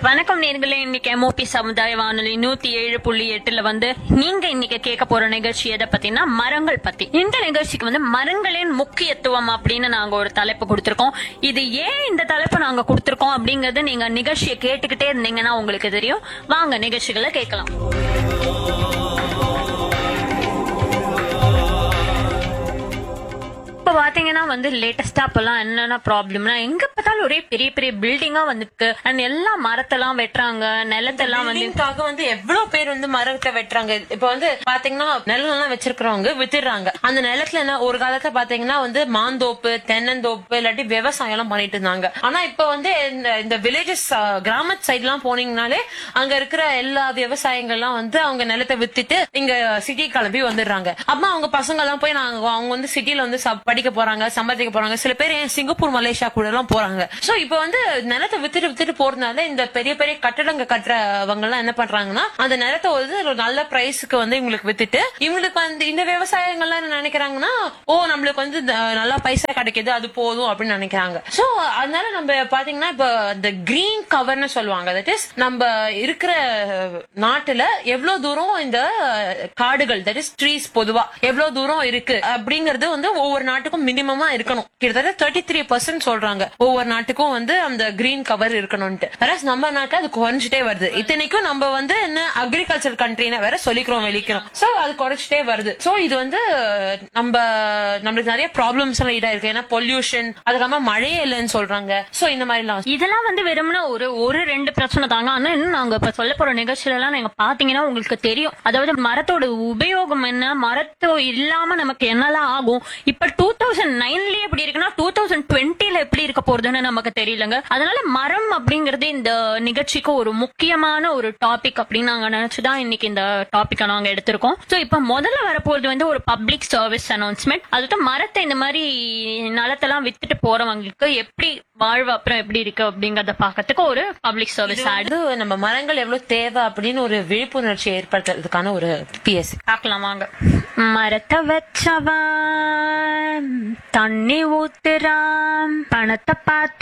வணக்கம் நேர்களே இன்னைக்கு எம்ஓபி சமுதாய வானொலி நூத்தி ஏழு புள்ளி எட்டுல வந்து நீங்க இன்னைக்கு கேட்க போற நிகழ்ச்சி எதை பத்தினா மரங்கள் பத்தி இந்த நிகழ்ச்சிக்கு வந்து மரங்களின் முக்கியத்துவம் அப்படின்னு நாங்க ஒரு தலைப்பு கொடுத்திருக்கோம் இது ஏன் இந்த தலைப்பு நாங்க கொடுத்திருக்கோம் அப்படிங்கறது நீங்க நிகழ்ச்சியை கேட்டுக்கிட்டே இருந்தீங்கன்னா உங்களுக்கு தெரியும் வாங்க நிகழ்ச்சிகளை கேட்கலாம் இப்ப பாத்தீங்கன்னா வந்து லேட்டஸ்டா இப்பெல்லாம் என்னென்ன ப்ராப்ளம்னா எங்க பார்த்தாலும் ஒரே பெரிய பெரிய பில்டிங்கா வந்துருக்கு அண்ட் எல்லாம் மரத்தெல்லாம் வெட்டுறாங்க நிலத்தெல்லாம் வந்து பில்டிங்காக வந்து எவ்வளவு பேர் வந்து மரத்தை வெட்டுறாங்க இப்ப வந்து பாத்தீங்கன்னா நிலம் எல்லாம் வச்சிருக்கிறவங்க வித்துடுறாங்க அந்த நிலத்துல என்ன ஒரு காலத்துல பாத்தீங்கன்னா வந்து மாந்தோப்பு தென்னந்தோப்பு இல்லாட்டி விவசாயம் எல்லாம் பண்ணிட்டு இருந்தாங்க ஆனா இப்ப வந்து இந்த- இந்த வில்லேஜஸ் கிராம சைடு எல்லாம் போனீங்கனாலே அங்க இருக்கிற எல்லா விவசாயங்கள்லாம் வந்து அவங்க நிலத்தை வித்துட்டு இங்க சிட்டி கிளம்பி வந்துடுறாங்க அப்ப அவங்க பசங்க எல்லாம் போய் நாங்க அவங்க வந்து சிட்டில வந்து சப்- படிக்க போறாங்க சம்பாதிக்க போறாங்க சில பேர் ஏன் சிங்கப்பூர் மலேசியா கூட எல்லாம் போறாங்க சோ இப்ப வந்து நிலத்தை வித்துட்டு வித்துட்டு போறதுனால இந்த பெரிய பெரிய கட்டடங்க கட்டுறவங்க எல்லாம் என்ன பண்றாங்கன்னா அந்த நிலத்தை வந்து ஒரு நல்ல பிரைஸ்க்கு வந்து இவங்களுக்கு வித்துட்டு இவங்களுக்கு வந்து இந்த விவசாயங்கள்லாம் என்ன நினைக்கிறாங்கன்னா ஓ நம்மளுக்கு வந்து இந்த நல்லா பைசா கிடைக்குது அது போதும் அப்படின்னு நினைக்கிறாங்க சோ அதனால நம்ம பாத்தீங்கன்னா இப்ப இந்த கிரீன் கவர்னு சொல்லுவாங்க தட் இஸ் நம்ம இருக்கிற நாட்டுல எவ்வளவு தூரம் இந்த காடுகள் தட் இஸ் ட்ரீஸ் பொதுவா எவ்வளவு தூரம் இருக்கு அப்படிங்கறது வந்து ஒவ்வொரு நாட்டுக்கும் மினிமமா இருக்கணும் கிட்டத்தட்ட தேர்ட்டி த்ரீ பர்சன்ட் சொல்றாங்க ஒவ்வொரு நாட்டுக்கும் வந்து அந்த கிரீன் கவர் இருக்கணும்ட்டு வேற நம்ம நாட்டுல அது குறைஞ்சிட்டே வருது இத்தனைக்கும் நம்ம வந்து என்ன அக்ரிகல்ச்சர் கண்ட்ரின்னு வேற சொல்லிக்கிறோம் வெளிக்கிறோம் சோ அது குறைச்சிட்டே வருது சோ இது வந்து நம்ம நம்மளுக்கு நிறைய ப்ராப்ளம்ஸ் எல்லாம் இதா இருக்கு ஏன்னா பொல்யூஷன் அதுக்காம மழையே இல்லைன்னு சொல்றாங்க சோ இந்த மாதிரி எல்லாம் இதெல்லாம் வந்து வெறும்னா ஒரு ஒரு ரெண்டு பிரச்சனை தாங்க ஆனா இன்னும் நாங்க இப்ப சொல்ல போற நிகழ்ச்சியில எல்லாம் நீங்க பாத்தீங்கன்னா உங்களுக்கு தெரியும் அதாவது மரத்தோட உபயோகம் என்ன மரத்தோ இல்லாம நமக்கு என்னெல்லாம் ஆகும் இப்ப டூ தௌசண்ட் நைன்லயே எப்படி இருக்குன்னா டூ தௌசண்ட் டுவெண்ட்டில எப்படி இருக்க போறதுன்னு நமக்கு தெரியலங்க அதனால மரம் அப்படிங்கறது இந்த நிகழ்ச்சிக்கு ஒரு முக்கியமான ஒரு டாபிக் அப்படின்னு நாங்க நினைச்சுதான் இன்னைக்கு இந்த டாபிக்கை நாங்க எடுத்திருக்கோம் சோ இப்ப முதல்ல வரப்போறது வந்து ஒரு பப்ளிக் சர்வீஸ் அனௌன்ஸ்மெண்ட் அதுக்கு மரத்தை இந்த மாதிரி நிலத்தெல்லாம் வித்துட்டு போறவங்களுக்கு எப்படி வாழ்வு அப்புறம் எப்படி இருக்கு அப்படிங்கறத பாக்கிறதுக்கு ஒரு பப்ளிக் சர்வீஸ் ஆட் அது நம்ம மரங்கள் எவ்வளவு தேவை அப்படின்னு ஒரு விழிப்புணர்ச்சி ஏற்படுத்துறதுக்கான ஒரு பிஎஸ்சி பார்க்கலாம் வாங்க மரத்தை வச்சவன் தண்ணி ஊத்துறான் பணத்தை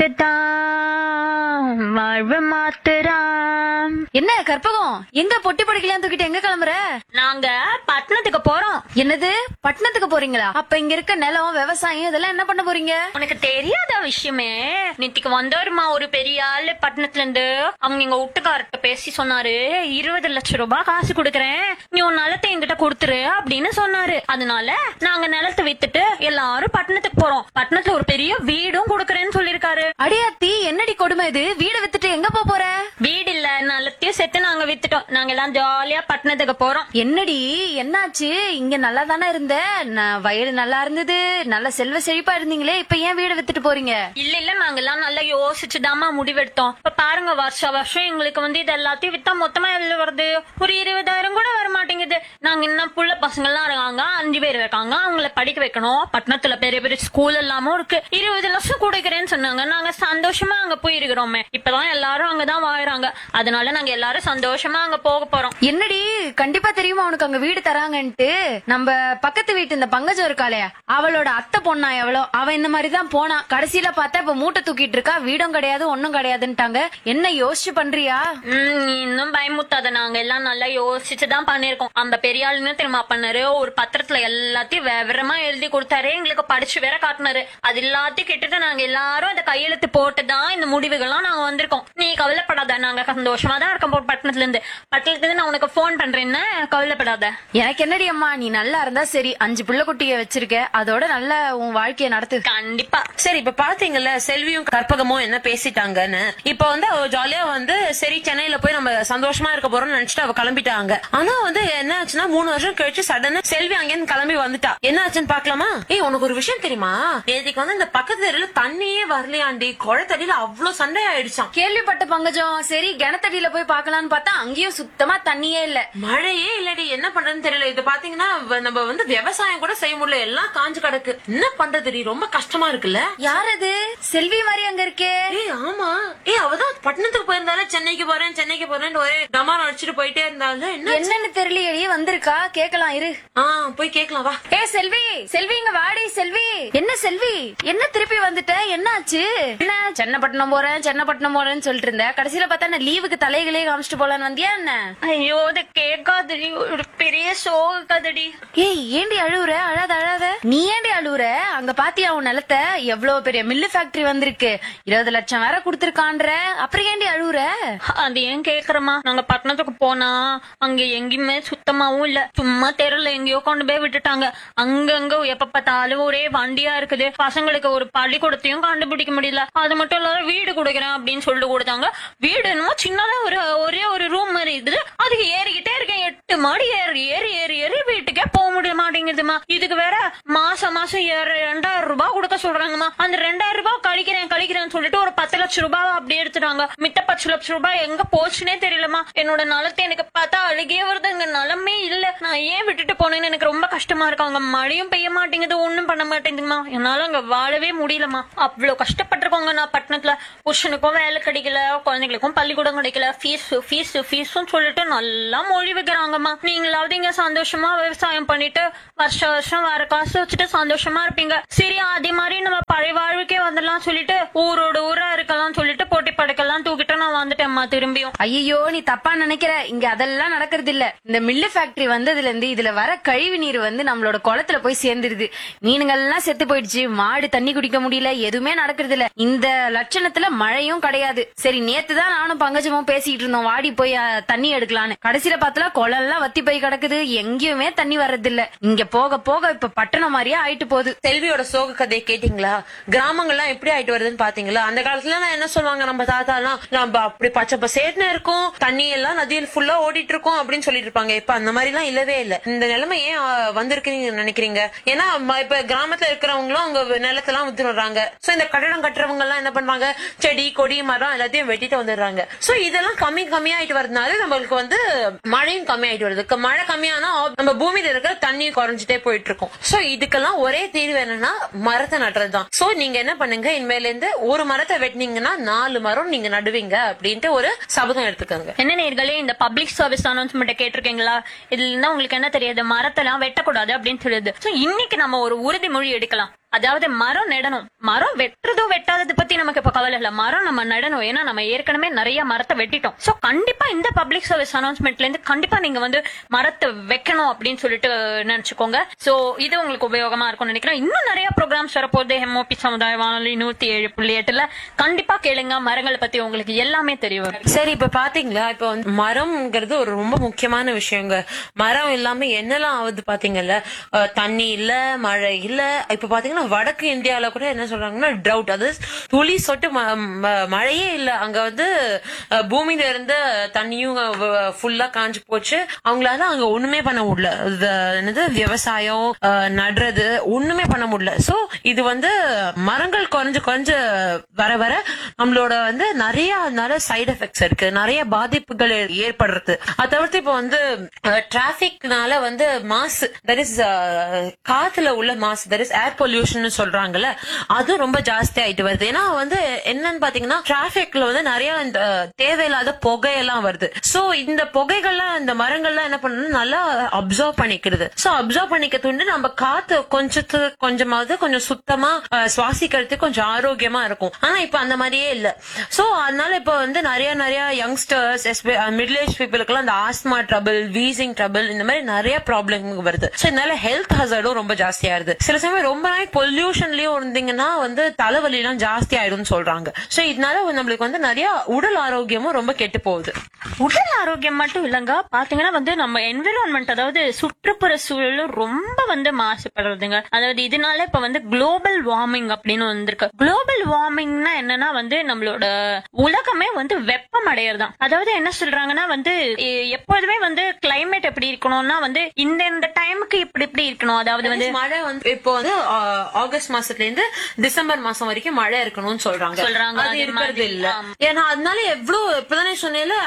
பார்த்துதான் வாழ்வு மாத்துறான் என்ன கற்பகம் எங்க பொட்டி படிக்கலாம் தூக்கிட்டு எங்க கிளம்புற நாங்க பட்டணத்துக்கு போறோம் என்னது பட்டணத்துக்கு போறீங்களா அப்ப இங்க இருக்க நிலம் விவசாயம் இதெல்லாம் என்ன பண்ண போறீங்க உனக்கு தெரியாத விஷயமே நேத்திக்கு வந்தவருமா ஒரு பெரிய ஆளு பட்டணத்துல இருந்து அவங்க எங்க வீட்டுக்காரர்கிட்ட பேசி சொன்னாரு இருபது லட்சம் ரூபாய் காசு கொடுக்கறேன் நீ உன் நிலத்தை என்கிட்ட கொடுத்துரு அப்படின்னு சொன்னாரு அதனால நாங்க நிலத்தை வித்துட்டு எல்லாரும் பட்டணத்துக்கு போறோம் பட்டணத்துல ஒரு பெரிய வீடும் கொடுக்கறேன்னு சொல்லிருக்காரு அடியாத்தி என்னடி கொடுமை இது வீட வித்துட்டு எங்க போப் போற வீடு இல்ல நிலத்தையும் செத்து நாங்க வித்துட்டோம் நாங்க எல்லாம் ஜாலியா பட்டணத்துக்கு போறோம் என்னடி என்னாச்சு இங்க நல்லா தானே இருந்த நான் வயல் நல்லா இருந்தது நல்ல செல்வ செழிப்பா இருந்தீங்களே இப்ப ஏன் வீட வித்துட்டு போறீங்க இல்ல இல்ல நாங்க எல்லாம் நல்லா யோசிச்சுதாம்மா முடிவெடுத்தோம் இப்ப பாருங்க வருஷ வருஷம் எங்களுக்கு வந்து இது எல்லாத்தையும் வித்தா மொத்தமா எவ்வளவு வருது ஒரு இருபதாயிரம் கூட வர மாட்டேங்குது நாங்க இன்னும் புள்ள பசங்க எல்லாம் இருக்காங்க அஞ்சு பேர் இருக்காங்க அவங்கள படிக்க வைக்கணும் பட்டணத்துல பெரிய பெரிய ஸ்கூல் எல்லாமும் இருக்கு இருபது லட்சம் கொடுக்கறேன்னு சொன்னாங்க நாங்க சந்தோஷமா அங்க போய் இருக்கிறோமே இப்பதான் எல்லாரும் அங்கதான் வாழுறாங்க அதனால நாங்க எல்லாரும் சந்தோஷமா அங்க போக போறோம் என்னடி கண்டிப்பா தெரியுமா உனக்கு அங்க வீடு தராங்கன்ட்டு நம்ம பக்கத்து வீட்டு இந்த பங்கஜம் இருக்காளே அவளோட அத்தை பொண்ணா எவ்வளோ அவ இந்த மாதிரி தான் போனா கடைசியில பார்த்தா இப்ப மூட்டை தூக்கிட்டு இருக்கா வீடும் கிடையாது ஒண்ணும் கிடையாதுன்ட்டாங்க என்ன யோசிச்சு பண்றியா உம் நீ இன்னும் பயமுத்தாத நாங்க எல்லாம் நல்லா யோசிச்சுதான் பண்ணிருக்கோம் அந்த பெரிய ஆளுன்னு தெரியுமா பண்ணாரு ஒரு பத்திரத்துல எல்லாத்தையும் விவரமா எழுதி கொடுத்தாரு எங்களுக்கு படிச்சு வேற காட்டினாரு அது எல்லாத்தையும் கேட்டுட்டு நாங்க எல்லாரும் அந்த கையெழுத்து போட்டுதான் இந்த முடிவுகள்லாம் நாங்க வந்திருக்கோம் நீ கவலைப்படாத நாங்க சந்தோஷமா தான் இருக்கோம் போ- பட்டணத்துல இருந்து பட்டணத்துல இருந்து நான் உனக்கு போன் பண்றேன்னு கவலைப்படாத எனக்கு என்னடி அம்மா நீ நல்லா இருந்தா சரி அஞ்சு புள்ள குட்டிய வச்சிருக்க அதோட நல்ல உன் வாழ்க்கைய நடத்து கண்டிப்பா சரி இப்ப பாத்தீங்கல்ல செல்வியும் கற்பகமும் என்ன பேசிட்டாங்கன்னு இப்ப வந்து அவ ஜாலியா வந்து சரி சென்னையில போய் நம்ம சந்தோஷமா இருக்க போறோம்னு நினைச்சிட்டு அவ கிளம்பிட்டாங்க ஆனா வந்து என்ன ஆச்சுன்னா மூணு வருஷம் கழிச்சு சடனா செல்வி அங்கேருந்து கிளம்பி வந்துட்டா என்ன ஆச்சுன்னு பாக்கலாமா ஏய் உனக்கு ஒரு விஷயம் தெரியுமா நேற்றுக்கு வந்து இந்த பக்கத்து தெருல தண்ணியே வரலையாண்டி குளத்தடியில அவ்வளவு சண்டை ஆயிடுச்சாம் கேள்விப்பட்ட பங்கஜம் சரி கிணத்தடியில போய் பார்க்கலாம்னு பார்த்தா அங்கேயும் சுத்தமா தண்ணியே இல்ல மழையே இல்லடி என்ன பண்றதுன்னு தெரியல இது பாத்தீங்கன்னா வ- நம்ம வந்து விவசாயம் கூட செய்ய முடியல எல்லாம் காஞ்சு கிடக்கு என்ன பண்றதுடி ரொம்ப கஷ்டமா இருக்குல்ல யார் அது செல்வி மாதிரி அங்க இருக்கே ஏய் ஆமா ஏய் அவதான் பட்டணத்துக்கு போயிருந்தாலே சென்னைக்கு போறேன் சென்னைக்கு போறேன்னு ஒரே டமாரம் அடிச்சுட்டு போயிட்டே இருந்தாலும் என்ன என்னன்னு தெரியலையே வந்திருக்கா கேக்கலாம் இரு ஆ போய் கேக்கலாம் வா ஏ செல்வி செல்வி இங்க வாடி செல்வி என்ன செல்வி என்ன திருப்பி வந்துட்ட என்னாச்சு என்ன சென்னப்பட்டினம் போறேன் சென்னப்பட்டினம் போறேன்னு சொல்லிட்டு இருந்த கடைசியில பார்த்தா நான் லீவுக்கு தலைகளே காமிச்சிட்டு போலான்னு வந்தியா என்ன ஐயோ அது கேட்காதடி ஒரு பெரிய சோக கதடி ஏய் ஏண்டி அழுவுற அழாத அழாத நீ ஏண்டி அழுவுற அங்க பாத்தியா உன் நிலத்தை எவ்வளவு பெரிய மில்லு ஃபேக்டரி வந்திருக்கு இருபது லட்சம் வேற குடுத்திருக்கான்ற அப்புறம் ஏண்டி அழுவுற அது ஏன் கேக்குறமா நாங்க பட்டணத்துக்கு போனா அங்க எங்கேயுமே சுத்தமாவும் இல்ல சும்மா தெருல எங்கேயோ கொண்டு போய் விட்டுட்டாங்க அங்கங்க எப்ப பார்த்தாலும் ஒரே வண்டியா இருக்குது பசங்களுக்கு ஒரு பள்ளிக்கூடத்தையும் கண்டுபிடிக்க முடியல அது மட்டும் இல்லாத வீடு கொடுக்குறேன் அப்படின்னு சொல்லிட்டு கொடுத்தாங்க வீடு என்னமோ சின்னதா ஒரு ஒரே ஒரு ரூம் மாதிரி இருக்குது அதுக்கு ஏறிக்கிட்டே இருக்கேன் எட்டு மாடி ஏறி ஏறி ஏறி ஏறி வீட்டுக்கே போக முடிய மாட்டேங்குதுமா இதுக்கு வேற மாசம் மாசம் ஏற- ரெண்டாயிரம் ரூபாய் கொடுக்க சொல்றாங்கம்மா அந்த ரெண்டாயிரம் ரூபாய் கழிக்கிறேன் கழிக்கிறேன்னு சொல்லிட்டு ஒரு பத்து லட்சம் ரூபாய் அப்படியே எடுத்துட்டாங்க மித்த பத்து லட்சம் ரூபாய் எங்க போச்சுனே தெரியலமா என்னோட நலத்தை எனக்கு பார்த்தா அழுகே வருது அங்க நலமே இல்ல நான் ஏன் விட்டுட்டு போனேன்னு எனக்கு ரொம்ப கஷ்டமா இருக்கு அங்க மழையும் பெய்ய மாட்டேங்குது ஒண்ணும் பண்ண மாட்டேங்குதுமா என்னால அங்க வாழவே முடியலமா அவ்வளவு கஷ்டப்பட்டிருக்கோங்க நான் பட்டணத்துல புருஷனுக்கும் வேலை கிடைக்கல குழந்தைங்களுக்கும் பள்ளிக்கூடம் கிடைக்கல ஃபீஸ் ஃபீஸ் ஃபீஸ்னு சொல்லிட்டு நல்லா மொழி வைக்கிறாங்கம்மா நீங்களாவது இங்க சந்தோஷமா விவசாயம் பண்ணிட்டு வருஷ வருஷம் வர காசு வச்சுட்டு சந்தோஷமா இருப்பீங்க சரி அதே மாதிரி நம்ம பழைய வாழ்வுக்கே வந்துடலாம் சொல்லிட்டு ஊரோட ஊரா இருக்கலாம் சொல்லிட்டு போட்டி படுக்கலாம் தூக்கிட்டு நான் வந்துட்டேன்மா திரும்பியும் ஐயோ நீ தப்பா நினைக்கிற இங்க அதெல்லாம் நடக்கிறது இல்ல இந்த மில்லு ஃபேக்டரி வந்ததுல இருந்து இதுல வர கழிவு நீர் வந்து நம்மளோட குளத்துல போய் சேர்ந்துருது மீனுங்கள் எல்லாம் செத்து போயிடுச்சு மாடு தண்ணி குடிக்க முடியல எதுவுமே நடக்கிறது இல்ல இந்த லட்சணத்துல மழையும் கிடையாது சரி நேத்து தான் நானும் பங்கஜமும் பேசிட்டு இருந்தோம் வாடி போய் அஹ், தண்ணி எடுக்கலான்னு கடைசியில பார்த்தா குளம் எல்லாம் வத்தி போய் கிடக்குது எங்கேயுமே தண்ணி வர்றது இல்ல இங்க போக போக இப்ப பட்டணம் மாதிரியே ஆயிட்டு போகுது செல்வியோட சோக கதையை கேட்டீங்களா கிராமங்கள்லாம் எப்படி ஆயிட்டு வருதுன்னு பாத்தீங்களா அந்த காலத்துல நான் என்ன சொல்லுவாங்க நம்ம தாத்தாலாம் நம்ம அப்படி பச்சை பசேட்னு இருக்கும் தண்ணி எல்லாம் நதியில் ஃபுல்லா ஓடிட்டு இருக்கோம் அப்படின்னு சொல்லிட்டு இருப்பாங்க இப்ப அந்த மாதிரி எல்லாம் இல்லவே இல்ல இந்த நிலைமை ஏன் ஆ, வந்திருக்குன்னு நினைக்கிறீங்க ஏன்னா ம- இப்ப கிராமத்துல இருக்கிறவங்களும் அவங்க நிலத்தெல்லாம் வித்துடுறாங்க சோ இந்த கட்டடம் கட்டுறவங்க எல்லாம் என்ன பண்றாங்க செடி கொடி மரம் எல்லாத்தையும் வெட்டிட்டு வந்துடுறாங்க சோ இதெல்லாம் கம்மி கம்மியாயிட்டு வரதுனால நம்மளுக்கு வந்து மழையும் கம்மியாயிட்டு வருது க- மழை கம்மியானா நம்ம பூமியில இருக்கிற தண்ணியும் குறைஞ்சிட்டே போயிட்டு இருக்கும் சோ இதுக்கெல்லாம் ஒரே தீர்வு என்னன்னா மரத்தை நடுறதுதான் சோ நீங்க என்ன பண்ணுங்க இனிமேல இருந்து ஒரு மரத்தை வெட்டினீங்கன்னா நாலு மரம் நீங்க நடுவீங்க அப்படின்ட்டு ஒரு சபதம் எடுத்துக்கோங்க என்ன நேர்களே இந்த பப்ளிக் சர்வீஸ் அனௌன்ஸ்மெண்ட் கேட்டிருக்கீங்களா இதுல இருந்தா உங்களுக்கு என்ன தெரியாது மரத்தெல்லாம் வெட்டக்கூடாது அப்படின்னு தெரியுது சோ இன்னைக்கு நம்ம ஒரு உறுதிமொழி எடுக்கலாம் அதாவது மரம் நடணும் மரம் வெட்டுறதோ வெட்டாதது பத்தி நமக்கு இப்ப கவலை இல்ல மரம் நம்ம நடணும் ஏன்னா நம்ம ஏற்கனவே நிறைய மரத்தை வெட்டிட்டோம் சோ கண்டிப்பா இந்த பப்ளிக் சர்வீஸ் அனௌன்ஸ்மெண்ட்ல இருந்து கண்டிப்பா நீங்க வந்து மரத்தை வைக்கணும் அப்படின்னு சொல்லிட்டு நினைச்சுக்கோங்க சோ இது உங்களுக்கு உபயோகமா இருக்கும்னு நினைக்கிறேன் இன்னும் நிறைய ப்ரோக்ராம்ஸ் வரப்போகுது எம்ஓபி சமுதாய வானொலி நூத்தி ஏழு புள்ளி எட்டுல கண்டிப்பா கேளுங்க மரங்களை பத்தி உங்களுக்கு எல்லாமே தெரிய வரும் சரி இப்ப பாத்தீங்களா இப்ப வந்து மரம்ங்கிறது ஒரு ரொம்ப முக்கியமான விஷயங்க மரம் இல்லாம என்னெல்லாம் ஆகுது பாத்தீங்கல்ல அஹ் தண்ணி இல்ல மழை இல்ல இப்ப பாத்தீங்கன்னா வடக்கு இந்தியால கூட என்ன சொல்றாங்கன்னா ட்ரவுட் அது துளி சொட்டு ம- ம- மழையே இல்ல அங்க வந்து அஹ், பூமியில இருந்த தண்ணியும் ஃபுல்லா காஞ்சு போச்சு அவங்களால அங்க ஒண்ணுமே பண்ண முடியல இது என்னது விவசாயம் அஹ், நடுறது ஒண்ணுமே பண்ண முடியல சோ இது வந்து மரங்கள் குறைஞ்சு குறைஞ்சு வர வர நம்மளோட வந்து நிறைய அதனால சைடு எஃபெக்ட்ஸ் இருக்கு நிறைய பாதிப்புகள் ஏற்படுறது அதை தவிர்த்து இப்போ வந்து டிராபிக்னால வந்து மாசு தட் இஸ் காத்துல உள்ள மாசு தட் இஸ் ஏர் பொல்யூஷன் சொல்றாங்கல்ல அது ரொம்ப ஜாஸ்தி ஆயிட்டு வருது ஏன்னா வந்து என்னன்னு பாத்தீங்கன்னா டிராபிக்ல வந்து நிறைய இந்த தேவையில்லாத புகையெல்லாம் வருது சோ இந்த புகைகள்லாம் இந்த மரங்கள்லாம் என்ன பண்ணணும் நல்லா அப்சர்வ் பண்ணிக்கிறது சோ அப்சர்வ் பண்ணிக்கிறது வந்து நம்ம காத்து கொஞ்சத்து கொஞ்சமாவது கொஞ்சம் சுத்தமா அஹ், சுவாசிக்கிறதுக்கு கொஞ்சம் ஆரோக்கியமா இருக்கும் ஆனா இப்ப அந்த மாதிரியே இல்ல சோ அதனால இப்ப வந்து நிறைய நிறைய யங்ஸ்டர்ஸ் மிடில் ஏஜ் பீப்புளுக்கு எல்லாம் இந்த ஆஸ்மா ட்ரபிள் வீசிங் ட்ரபிள் இந்த மாதிரி நிறைய ப்ராப்ளம் வருது சோ இதனால ஹெல்த் ஹசர்டும் ரொம்ப ஜாஸ்தியா இருது சில சமயம் ரொம்ப நாள் பொல்யூஷன்லயும் இருந்தீங்கன்னா வந்து தலைவலி எல்லாம் ஜாஸ்தி ஆயிடும்னு சொல்றாங்க சோ இதனால நம்மளுக்கு வந்து நிறைய உடல் ஆரோக்கியமும் ரொம்ப கெட்டு போகுது உடல் ஆரோக்கியம் மட்டும் இல்லங்க பாத்தீங்கன்னா வந்து நம்ம என்விரான்மெண்ட் அதாவது சுற்றுப்புற சூழலும் ரொம்ப வந்து மாசுபடுறதுங்க அதாவது இதனால இப்ப வந்து குளோபல் வார்மிங் அப்படின்னு வந்திருக்கு குளோபல் வார்மிங்னா என்னன்னா வந்து நம்மளோட உலகமே வந்து வெப்பம் அடையறதான் அதாவது என்ன சொல்றாங்கன்னா வந்து எ- எப்போதுமே வந்து கிளைமேட் எப்படி இருக்கணும்னா வந்து இந்த இந்த டைமுக்கு இப்படி இப்படி இருக்கணும் அதாவது வந்து மழை வந்து இப்போ வந்து ஆ, ஆகஸ்ட் மாசத்துல இருந்து டிசம்பர் மாசம் வரைக்கும் மழை இருக்கணும்னு சொல்றாங்க சொல்றாங்க, அது அதே இருக்கிறது மாதிரி, இல்ல ஆமா. ஏன்னா அதனால எவ்வளவு இப்பதானே சொன்னேன்ல அதனால நம்மள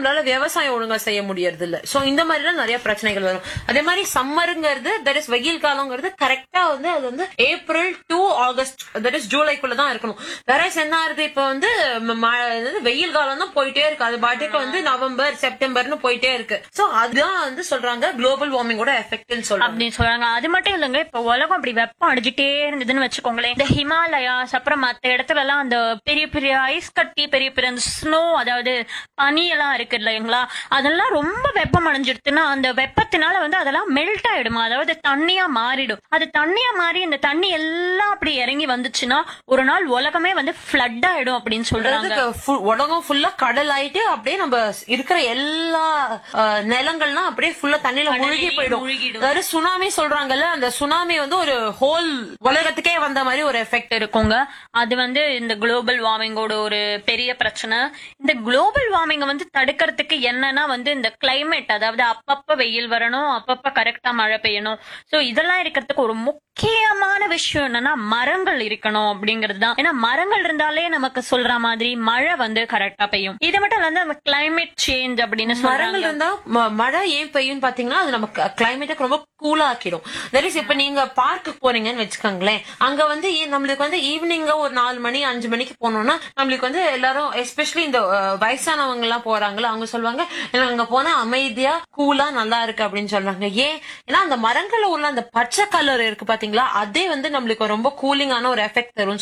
நம்மளால விவசாயம் ஒழுங்கா செய்ய முடியறது இல்ல சோ இந்த மாதிரி எல்லாம் நிறைய பிரச்சனைகள் வரும் அதே மாதிரி சம்மருங்கிறது தட் இஸ் வெயில் காலங்கிறது கரெக்டா வந்து அது வந்து April to August that is ஜூலைக்குள்ள தான் இருக்கணும் வேற என்ன ஆகுது இப்ப வந்து ம- மழை அதாவது வெயில் காலம் தான் போயிட்டே இருக்கு அது பாட்டுக்கு வந்து நவம்பர் செப்டம்பர்னு போயிட்டே இருக்கு சோ அதுதான் வந்து சொல்றாங்க குளோபல் வார்மிங்கோட எஃபெக்ட்னு சொல்றாங்க அப்படின்னு சொல்றாங்க அது மட்டும் இல்லைங்க இப்ப உலகம் அப்படி வெப்பம் அடிச்சுட்டே இருந்ததுன்னு வச்சுக்கோங்களேன் இந்த ஹிமாலயாஸ் அப்புறம் மத்த இடத்துல எல்லாம் அந்த பெரிய பெரிய ஐஸ் கட்டி பெரிய பெரிய அந்த ஸ்னோ அதாவது பனி எல்லாம் இருக்கு இல்லைங்களா அதெல்லாம் ரொம்ப வெப்பம் அடைஞ்சிடுதுன்னா அந்த வெப்பத்தினால வந்து அதெல்லாம் மெல்ட் ஆயிடுமா அதாவது தண்ணியா மாறிடும் அது தண்ணியா மாறி இந்த தண்ணி எல்லாம் அப்படி இறங்கி வந்துச்சுன்னா ஒரு நாள் உலகமே வந்து ஃபிளட் ஆயிடும் அப்படின்னு சொல்றாங்க அதாவது full- உலகம் ஃபுல்லா கடல் ஆயிட்டு அப்படியே நம்ம இருக்கிற எல்லா அஹ், நிலங்கள்லாம் அப்படியே ஃபுல்லா தண்ணியில மூழ்கி போயிடும் மூழ்கிடும். அதாவது சுனாமி சொல்றாங்கல்ல அந்த சுனாமி வந்து ஒரு ஹோல் உலகத்துக்கே வந்த மாதிரி ஒரு எஃபெக்ட் இருக்கும் இருக்குங்க அது வந்து இந்த குளோபல் வார்மிங்கோட ஒரு பெரிய பிரச்சனை இந்த குளோபல் வார்மிங்க வந்து தடுக்கிறதுக்கு என்னன்னா வந்து இந்த கிளைமேட் அதாவது அப்பப்ப வெயில் வரணும் அப்பப்ப கரெக்டா மழை பெய்யணும் சோ இதெல்லாம் இருக்கிறதுக்கு ஒரு முக்கியமான விஷயம் என்னன்னா மரங்கள் இருக்கணும் அப்படிங்கிறது தான் ஏன்னா மரங்கள் இருந்தாலே நமக்கு சொல்ற மாதிரி மழை வந்து கரெக்டா பெய்யும் இது மட்டும் இல்ல நம்ம கிளைமேட் சேஞ்ச் அப்படின்னு மரங்கள் சொல்றாங்க இருந்தா ம- மழை ஏன் பெய்யும் பாத்தீங்கன்னா அது நம்ம கிளைமேட்டுக்கு ரொம்ப கூலா ஆக்கிடும் தட் இஸ் இப்ப நீங்க பார்க்கு போறீங்கன்னு வச்சுக்கோங்களேன் அங்க வந்து ஏ- நம்மளுக்கு வந்து ஈவினிங் ஒரு நாலு மணி அஞ்சு மணிக்கு போனோம்னா நம்மளுக்கு வந்து எல்லாரும் எஸ்பெஷலி இந்த அஹ், வயசானவங்க எல்லாம் போறாங்களா அவங்க சொல்லுவாங்க எனக்கு அங்க போனா அமைதியா கூலா நல்லா இருக்கு அப்படின்னு சொல்றாங்க ஏன் ஏன்னா அந்த மரங்கள்ல உள்ள அந்த பச்சை கலர் இருக்கு பாத்தீங்களா அதே வந்து நம்மளுக்கு ரொம்ப கூலிங்கான ஒரு எஃபெக்ட் தரும்